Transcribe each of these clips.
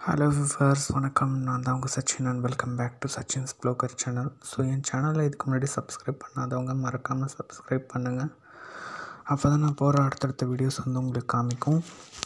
hello viewers வணக்கம் நான் தான் உங்கள் Sachin and welcome back to Sachin's vlogger channel so என் சேனலை இதுக்கு முன்னாடி சப்ஸ்கிரைப் பண்ணாதவங்க மறக்காமல் சப்ஸ்கிரைப் பண்ணுங்கள் அப்போ தான் நான் போகிற அடுத்தடுத்த வீடியோஸ் வந்து உங்களுக்கு காமிக்கும்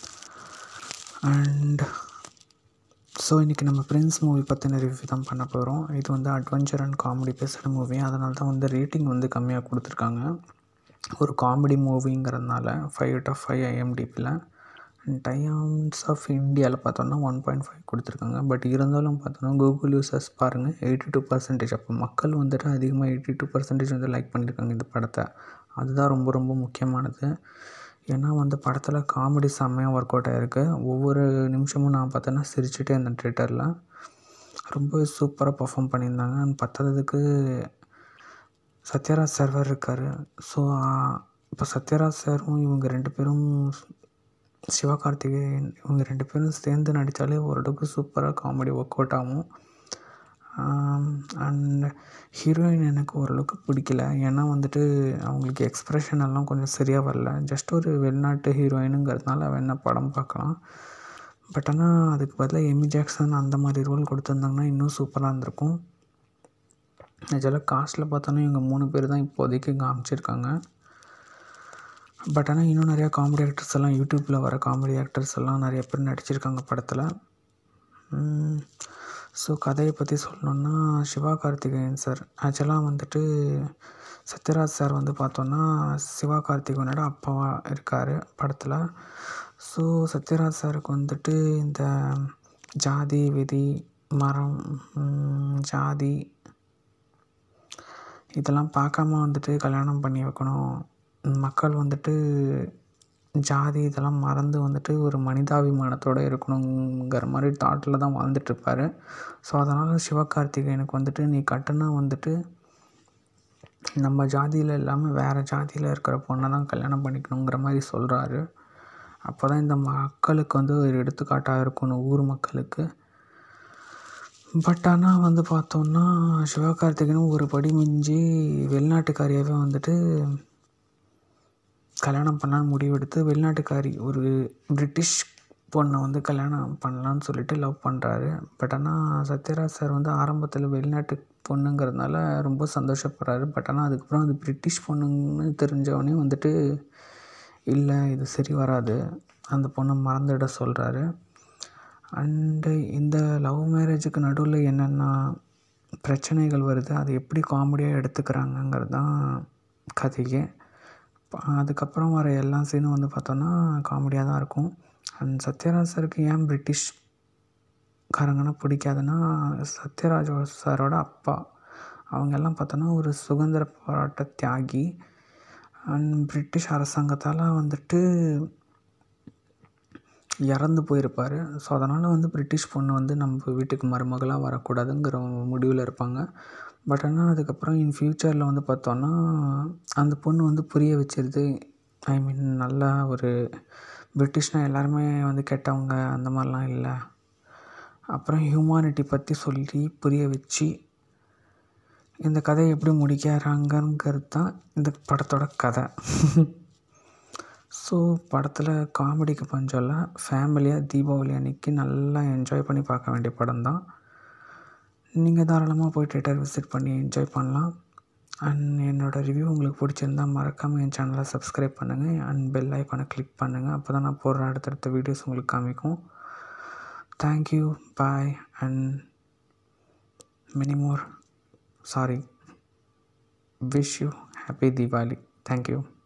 அண்ட் ஸோ இன்றைக்கி நம்ம பிரின்ஸ் மூவி பற்றின ரிவ்யூ தான் பண்ண போகிறோம் இது வந்து அட்வென்ச்சர் அண்ட் காமெடி பேசுகிற மூவி அதனால தான் வந்து ரேட்டிங் வந்து கம்மியாக கொடுத்துருக்காங்க ஒரு காமெடி மூவிங்கிறதுனால ஃபைவ் அவுட் ஆஃப் ஃபைவ் ஐஎம்டிபியில் டைம்ஸ் ஆஃப் இந்தியாவில் பார்த்தோன்னா ஒன் பாயிண்ட் ஃபைவ் கொடுத்துருக்காங்க பட் இருந்தாலும் பார்த்தோன்னா கூகுள் யூசர்ஸ் பாருங்கள் எயிட்டி டூ பர்சன்டேஜ் அப்போ மக்கள் வந்துட்டு அதிகமாக எயிட்டி டூ பர்சன்டேஜ் வந்து லைக் பண்ணியிருக்காங்க இந்த படத்தை அதுதான் ரொம்ப ரொம்ப முக்கியமானது ஏன்னா வந்து படத்தில் காமெடி செம்மையாக ஒர்க் அவுட் ஆகிருக்கு ஒவ்வொரு நிமிஷமும் நான் பார்த்தோன்னா சிரிச்சுட்டே இருந்தேன் ட்விட்டரில் ரொம்ப சூப்பராக பர்ஃபார்ம் பண்ணியிருந்தாங்க அண்ட் பத்தாததுக்கு சத்யராஜ் சார் வேறு இருக்கார் ஸோ இப்போ சத்யராஜ் சாரும் இவங்க ரெண்டு பேரும் சிவகார்த்திகேயன் இவங்க ரெண்டு பேரும் சேர்ந்து நடித்தாலே ஓரளவுக்கு சூப்பராக காமெடி ஒர்க் அவுட் ஆகும் அண்ட் ஹீரோயின் எனக்கு ஓரளவுக்கு பிடிக்கல ஏன்னா வந்துட்டு அவங்களுக்கு எக்ஸ்ப்ரெஷன் எல்லாம் கொஞ்சம் சரியாக வரல ஜஸ்ட் ஒரு வெளிநாட்டு ஹீரோயினுங்கிறதுனால வேணா படம் பார்க்கலாம் பட் ஆனால் அதுக்கு பதிலாக எமி ஜாக்சன் அந்த மாதிரி ரோல் கொடுத்துருந்தாங்கன்னா இன்னும் சூப்பராக இருந்திருக்கும் நிஜத்தில் காஸ்ட்டில் பார்த்தோன்னா இவங்க மூணு பேர் தான் இப்போதைக்கு காமிச்சிருக்காங்க பட் ஆனால் இன்னும் நிறையா காமெடி ஆக்டர்ஸ் எல்லாம் யூடியூப்பில் வர காமெடி ஆக்டர்ஸ் எல்லாம் நிறைய பேர் நடிச்சிருக்காங்க படத்தில் ஸோ கதையை பற்றி சொல்லணுன்னா சிவா கார்த்திகேயன் சார் ஆக்சுவலாக வந்துட்டு சத்யராஜ் சார் வந்து பார்த்தோன்னா சிவா கார்த்திகேயனோட அப்பாவாக இருக்கார் படத்தில் ஸோ சத்யராஜ் சாருக்கு வந்துட்டு இந்த ஜாதி விதி மரம் ஜாதி இதெல்லாம் பார்க்காம வந்துட்டு கல்யாணம் பண்ணி வைக்கணும் மக்கள் வந்துட்டு ஜாதி இதெல்லாம் மறந்து வந்துட்டு ஒரு மனிதாபிமானத்தோடு இருக்கணுங்கிற மாதிரி தாட்டில் தான் வாழ்ந்துட்டுருப்பார் ஸோ அதனால் சிவகார்த்திகேயனுக்கு வந்துட்டு நீ கட்டுனா வந்துட்டு நம்ம ஜாதியில் இல்லாமல் வேறு ஜாதியில் இருக்கிற பொண்ணை தான் கல்யாணம் பண்ணிக்கணுங்கிற மாதிரி சொல்கிறாரு அப்போ தான் இந்த மக்களுக்கு வந்து ஒரு எடுத்துக்காட்டாக இருக்கணும் ஊர் மக்களுக்கு பட் ஆனால் வந்து பார்த்தோன்னா சிவகார்த்திகேயனும் ஒரு படி மிஞ்சி வெளிநாட்டுக்காரியாகவே வந்துட்டு கல்யாணம் பண்ணலான்னு முடிவெடுத்து வெளிநாட்டுக்காரி ஒரு பிரிட்டிஷ் பொண்ணை வந்து கல்யாணம் பண்ணலான்னு சொல்லிட்டு லவ் பண்ணுறாரு பட் ஆனால் சத்யராஜ் சார் வந்து ஆரம்பத்தில் வெளிநாட்டு பொண்ணுங்கிறதுனால ரொம்ப சந்தோஷப்படுறாரு பட் ஆனால் அதுக்கப்புறம் அது பிரிட்டிஷ் பொண்ணுன்னு தெரிஞ்சவொடனே வந்துட்டு இல்லை இது சரி வராது அந்த பொண்ணை மறந்துட சொல்கிறாரு அண்டு இந்த லவ் மேரேஜுக்கு நடுவில் என்னென்ன பிரச்சனைகள் வருது அதை எப்படி காமெடியாக எடுத்துக்கிறாங்கங்கிறது தான் கதையே அதுக்கப்புறம் வர எல்லா சீனும் வந்து பார்த்தோன்னா காமெடியாக தான் இருக்கும் அண்ட் சத்யராஜ் சாருக்கு ஏன் பிரிட்டிஷ் காரங்கன்னா பிடிக்காதுன்னா சத்யராஜ் சாரோட அப்பா அவங்கெல்லாம் பார்த்தோன்னா ஒரு சுதந்திர போராட்ட தியாகி அண்ட் பிரிட்டிஷ் அரசாங்கத்தால் வந்துட்டு இறந்து போயிருப்பார் ஸோ அதனால் வந்து பிரிட்டிஷ் பொண்ணு வந்து நம்ம வீட்டுக்கு மருமகளாக வரக்கூடாதுங்கிற முடிவில் இருப்பாங்க பட் ஆனால் அதுக்கப்புறம் இன் ஃப்யூச்சரில் வந்து பார்த்தோன்னா அந்த பொண்ணு வந்து புரிய வச்சிருது ஐ மீன் நல்லா ஒரு பிரிட்டிஷ்னால் எல்லாருமே வந்து கெட்டவங்க அந்த மாதிரிலாம் இல்லை அப்புறம் ஹியூமானிட்டி பற்றி சொல்லி புரிய வச்சு இந்த கதையை எப்படி முடிக்கிறாங்கங்கிறது தான் இந்த படத்தோட கதை ஸோ படத்தில் காமெடிக்கு பஞ்சம் இல்லை ஃபேமிலியாக தீபாவளி அன்றைக்கி நல்லா என்ஜாய் பண்ணி பார்க்க வேண்டிய படம் தான் நீங்கள் தாராளமாக போய் தேட்டர் விசிட் பண்ணி என்ஜாய் பண்ணலாம் அண்ட் என்னோடய ரிவ்யூ உங்களுக்கு பிடிச்சிருந்தால் மறக்காமல் என் சேனலை சப்ஸ்கிரைப் பண்ணுங்கள் அண்ட் பெல் ஐக்கானை கிளிக் பண்ணுங்கள் அப்போ தான் நான் போடுற அடுத்தடுத்த வீடியோஸ் உங்களுக்கு காமிக்கும் thank you bye and many more sorry wish you happy Deepavali thank you